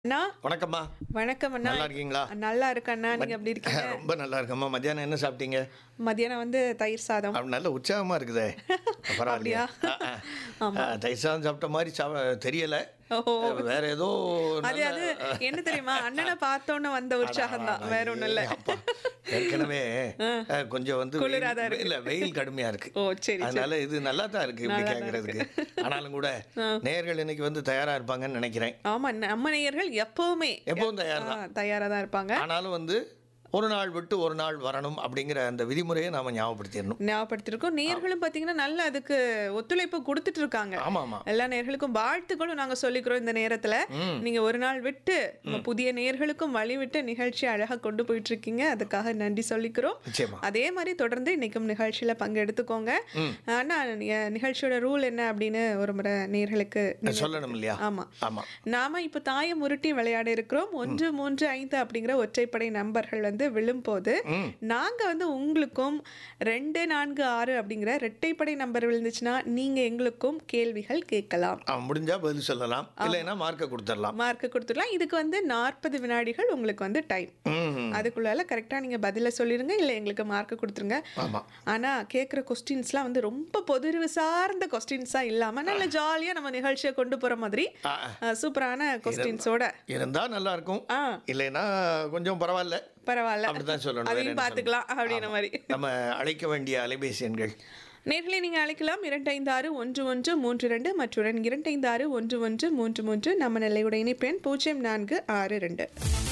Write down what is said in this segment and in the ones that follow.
அண்ணா வணக்கம்மா வணக்கம் அண்ணா நல்லா இருக்கீங்களா நல்லா இருக்கு அண்ணா நீங்க எப்படி இருக்கீங்க ரொம்ப நல்லா இருக்கம்மா மத்தியானம் என்ன சாப்பிட்டீங்க மதியானம் வந்து தயிர் சாதம் அப்படி நல்ல உற்சாகமா இருக்குதே பரவாயில்லையா அப்படியா? ஆ, ஆ. ஆ, தயிர் சாதம் சாப்பிட்ட மாதிரி சாவ தெரியல ஓஹோ வேற ஏதோ அது அது என்ன தெரியுமா அண்ணனை பார்த்தோன்னு வந்த உற்சாகம் தான் வேற ஒண்ணும் இல்ல அப்பா, ஏற்கனவே அஹ், கொஞ்சம் வந்து குளிராதான் வெயில்- இல்ல வெயில் கடுமையா இருக்கு ஓ சரி அதனால இது நல்லா தான் இருக்கு இப்படி கேட்கறதுக்கு ஆனாலும் கூட நேயர்கள் இன்னைக்கு வந்து தயாரா இருப்பாங்கன்னு நினைக்கிறேன் ஆமா நம்ம நேயர்கள் எப்பவுமே எப்பவும் தயார் தான் ஆ, தயாரா தான் இருப்பாங்க ஆனாலும் வந்து ஒரு நாள் விட்டு ஒரு நாள் வரணும் அப்படிங்கிற அந்த விதிமுறையை நாம ஞாபகப்படுத்திடணும் ஞாபகப்படுத்திருக்கோம் நேர்களும் பாத்தீங்கன்னா நல்ல அதுக்கு ஒத்துழைப்பு கொடுத்துட்டு இருக்காங்க ஆமா ஆமா எல்லா நேர்களுக்கும் வாழ்த்துக்களும் நாங்க சொல்லிக்கிறோம் இந்த நேரத்துல நீங்க ஒரு நாள் விட்டு நம்ம புதிய நேர்களுக்கும் வழி விட்டு நிகழ்ச்சி அழகா கொண்டு போயிட்டு இருக்கீங்க அதுக்காக நன்றி சொல்லிக்கிறோம் நிச்சயமா அதே மாதிரி தொடர்ந்து இன்னைக்கும் நிகழ்ச்சியில பங்கெடுத்துக்கோங்க ஆனா நீங்க நிகழ்ச்சியோட ரூல் என்ன அப்படின்னு ஒரு முறை நேர்களுக்கு சொல்லணும் இல்லையா ஆமா ஆமா நாம இப்ப தாயம் உருட்டி விளையாட இருக்கிறோம் ஒன்று மூன்று ஐந்து அப்படிங்கிற ஒற்றைப்படை நம்பர்கள் வந்து விழும்போது நாங்க வந்து உங்களுக்கும் ரெண்டு நான்கு ஆறு அப்படிங்கிற இரட்டைப்படை நம்பர் விழுந்துச்சுன்னா நீங்க எங்களுக்கும் கேள்விகள் கேட்கலாம் அவன் முடிஞ்சா பதில் சொல்லலாம் இல்லைன்னா மார்க்கை கொடுத்துடலாம் மார்க் கொடுத்துடலாம் இதுக்கு வந்து நாற்பது வினாடிகள் உங்களுக்கு வந்து டைம் ம் அதுக்குள்ளால கரெக்டா நீங்க பதில சொல்லிருங்க இல்ல எங்களுக்கு மார்க் கொடுத்துருங்க ஆமா ஆனா கேட்குற கொஸ்டின்ஸ்லாம் வந்து ரொம்ப பொதுறிவு சார்ந்த கொஸ்டின்ஸா இல்லாம நல்ல ஜாலியா நம்ம நிகழ்ச்சியை கொண்டு போற மாதிரி ஆ, அஹ், சூப்பரான கொஸ்டின்ஸோட இருந்தா நல்லா இருக்கும் ஆ இல்லைன்னா கொஞ்சம் பரவாயில்ல பரவாயில்ல அப்படிதான் சொல்லணும் வேற அதையும் என்ன பார்த்துக்கலாம் சொல்லணும்? அப்படின்ற ஆமா. மாதிரி நம்ம அழைக்க வேண்டிய அலைபேசி எண்கள் நேர்களை நீங்க அழைக்கலாம் இரண்டு ஐந்து ஆறு ஒன்று ஒன்று மூன்று ரெண்டு மற்றும் இரண்டு ஐந்து ஆறு ஒன்று ஒன்று மூன்று மூன்று நம்ம நிலையுடைய இணைப்பெண் பூஜ்ஜியம் நான்கு ஆறு ரெண்டு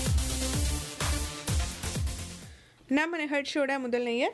நம்ம நிகழ்ச்சியோட முதல் நேயர்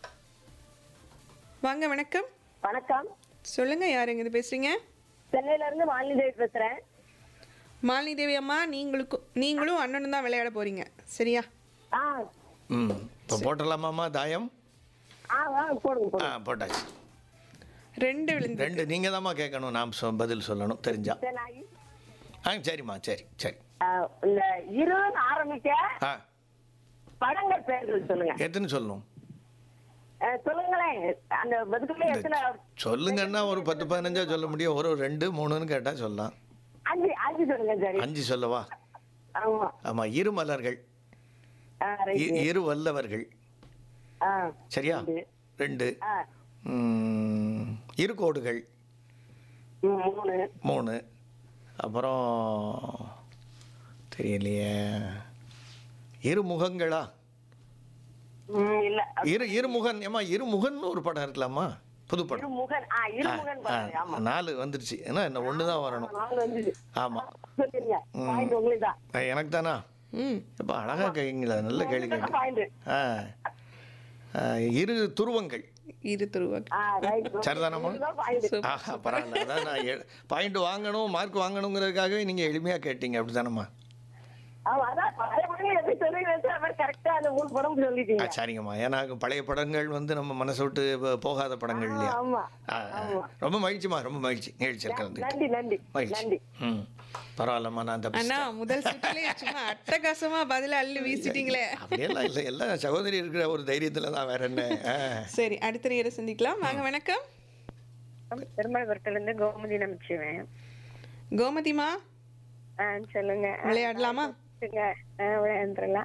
வாங்க வணக்கம் வணக்கம் சொல்லுங்க யார் எங்க பேசுறீங்க சென்னையில இருந்து மாலினி தேவி பேசுறேன் மாலினி தேவி அம்மா நீங்களுக்கும் நீங்களும் அண்ணனும் தான் விளையாட போறீங்க சரியா ஆ ம் இப்போ போட்டலாமாம்மா தாயம் ஆ ஆ போடுங்க ஆ போடுங்க போட்டாச்சு ரெண்டு விழுந்து ரெண்டு நீங்க தாம்மா கேட்கணும் நாம் சொ- பதில் சொல்லணும் தெரிஞ்சா சரி, நான் இ- ஆ சரிம்மா சரி சரி ஆ, இந்த இருபது ஆரம்பிக்க ஆ படங்கள் பெயர்கள் சொல்லுங்க எத்தனை சொல்லணும் ஆ, சொல்லுங்களேன் அந்த பதிலே எத்தனை சொல்லுங்கன்னா ஒரு பத்து பதினஞ்சா சொல்ல முடியும் ஒரு ரெண்டு மூணுன்னு கேட்டா சொல்லலாம் அஞ்சு அஞ்சு சொல்லுங்க சரி அஞ்சு சொல்லவா ஆமா ஆமா இரு மலர்கள் ஆ ரைட் இ- இரு வல்லவர்கள் ஆ சரியா ரெண்டு. ரெண்டு ஆ ம், இரு கோடுகள் ம், மூணு மூணு அப்புறம் தெரியலையே இரு முகங்களா ம், இல்ல இரு இருமுகன் ஏமா இருமுகன் ஒரு படம் இருக்கலாமா புது படம் இருமுகன் ஆ இருமுகன் ஆ, பாருங்க ஆமா நாலு வந்துருச்சு ஏன்னா என்ன ஒன்று தான் வரணும் நாலு வந்து ஆமாம் சொல்லிருங்க பாயிண்ட் உங்களுக்கு தான் எனக்கு தானா ம் இப்போ அழகா கேட்குங்களா நல்ல கேள்வி கேட்டு பாயிண்ட் ஆ ஆ, இரு துருவங்கள் இரு துருவ ஆ ரைட் சரிதானம்மா பாயிண்ட் ஆஹா பரவாயில்ல அதான் நான் பாயிண்ட் வாங்கணும் மார்க் வாங்கணுங்கிறதுக்காகவே நீங்கள் எளிமையாக கேட்டீங்க அப்படிதானம்மா ஆமா அதான் பழைய மொழி எப்படி சொல்லுங்க அவர் கரெக்டா அந்த மூணு படம் ஆ சொல்லிட்டீங்க சரிங்கம்மா ஏன்னா பழைய படங்கள் வந்து நம்ம மனசை விட்டு போ- போகாத படங்கள் இல்லையா ஆமா ஆ, ஆ. ரொம்ப மகிழ்ச்சிமா ரொம்ப மகிழ்ச்சி நிகழ்ச்சி கலந்து நன்றி நன்றி மகிழ்ச்சி நன்றி ம் பரவாயில்லம்மா நான் தப்பு அண்ணா முதல் சுற்றுலே சும்மா அட்டகாசமா பதில அள்ளி வீசிட்டீங்களே அப்படியெல்லாம் இல்லை எல்லாம் சகோதரி இருக்கிற ஒரு தைரியத்தில் தான் வேற என்ன ஆ. சரி அடுத்த நேரம் சந்திக்கலாம் வாங்க வணக்கம் பெருமாள்புரத்துல இருந்து கோமதி நம்பிச்சுவேன் கோமதிமா சொல்லுங்க விளையாடலாமா விளையாண்டுலாம்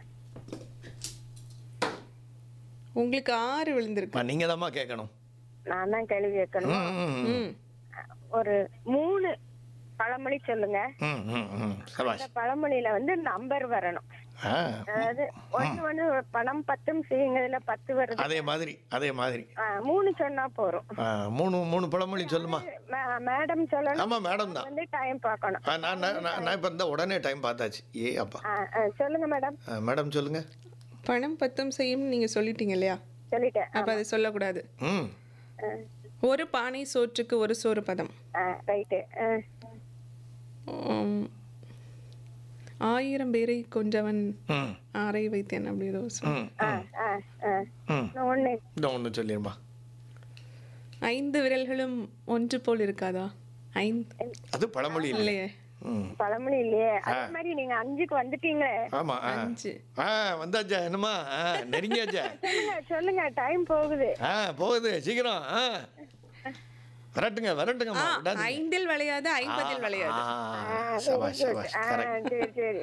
உங்களுக்கு ஆறு விழுந்திருக்கு அம்மா, நீங்க தாம்மா கேட்கணும் நான் தான் கேள்வி கேட்கணும் ம், ம், ம். ம் ஒரு மூணு பழமொழி சொல்லுங்க ம், ம், ம். சபாஷ் அந்த பழமொழியில வந்து நம்பர் வரணும் ஆ அதாவது ஒண்ணு ஒண்ணு பணம் பத்தும் செய்யுங்கிறதுல பத்து வருது அதே மாதிரி அதே மாதிரி ஆ, மூணு சொன்னா போறோம் ஆ, மூணு மூணு பழமொழி சொல்லுமா மே- மேடம் சொல்லணும் ஆமா மேடம் தான் வந்து டைம் பார்க்கணும் ஆ, நான் நான் நான் நான் இப்போ இருந்தால் உடனே டைம் பார்த்தாச்சு ஏ அப்பா ஆ, ஆ, சொல்லுங்க மேடம் ஆ, மேடம் சொல்லுங்க பணம் பத்தும் செய்யும் நீங்க சொல்லிட்டீங்க இல்லையா சொல்லிட்டேன் அப்ப அதை சொல்லக்கூடாது ம் ஒரு பானை சோற்றுக்கு ஒரு சோறு பதம் ரைட்டு உம், ஆயிரம் பேரை கொன்றவன் ம் ஆரை வைத்தேன் அப்படி ஏதோ சொல்~ ம் ம் ஒண்ணு இந்த ஒன்று சொல்லிடுமா ஐந்து விரல்களும் ஒன்று போல் இருக்காதா ஐந்து அது பழமொழி இல்லை இல்லையே ம் பழமொழி இல்லையே அதே மாதிரி நீங்க அஞ்சுக்கு வந்துட்டீங்களே ஆமாம் ஆ அஞ்சு ஆ வந்தாச்சா என்னம்மா ஆ நெருங்கியாச்சா சொல்லுங்க சொல்லுங்க டைம் போகுது ஆ போகுது சீக்கிரம் ஆ வரட்டுங்க ஆ, வரட்டுங்கம்மா விடாதீங்க ஐந்தில் விளையாது ஐம்பதில் விளையாது ஆ, சபாஷ் சபாஷ் ஆ, கரெக்ட் சரி சரி